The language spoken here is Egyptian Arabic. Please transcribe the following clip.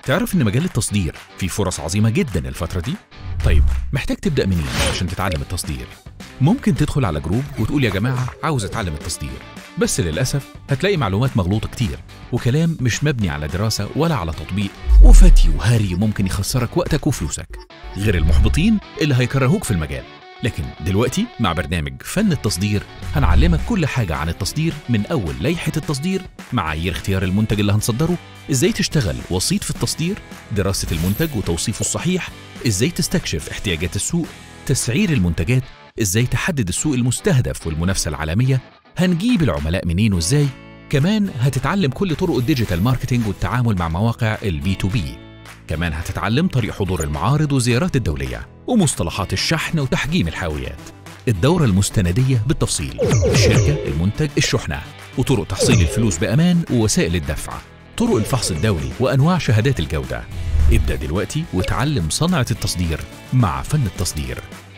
تعرف إن مجال التصدير فيه فرص عظيمة جدا الفترة دي؟ طيب محتاج تبدأ منين عشان تتعلم التصدير؟ ممكن تدخل على جروب وتقول يا جماعة عاوز أتعلم التصدير بس للأسف هتلاقي معلومات مغلوطة كتير وكلام مش مبني على دراسة ولا على تطبيق وفتي وهري ممكن يخسرك وقتك وفلوسك غير المحبطين اللي هيكرهوك في المجال لكن دلوقتي مع برنامج فن التصدير هنعلمك كل حاجة عن التصدير من أول لائحة التصدير معايير اختيار المنتج اللي هنصدره ازاي تشتغل وسيط في التصدير دراسة المنتج وتوصيفه الصحيح ازاي تستكشف احتياجات السوق تسعير المنتجات ازاي تحدد السوق المستهدف والمنافسة العالمية هنجيب العملاء منين وازاي كمان هتتعلم كل طرق الديجيتال ماركتينج والتعامل مع مواقع البي تو بي كمان هتتعلم طريق حضور المعارض والزيارات الدولية ومصطلحات الشحن وتحجيم الحاويات الدورة المستندية بالتفصيل الشركة المنتج الشحنة وطرق تحصيل الفلوس بأمان ووسائل الدفع طرق الفحص الدولي وأنواع شهادات الجودة ابدأ دلوقتي وتعلم صنعة التصدير مع فن التصدير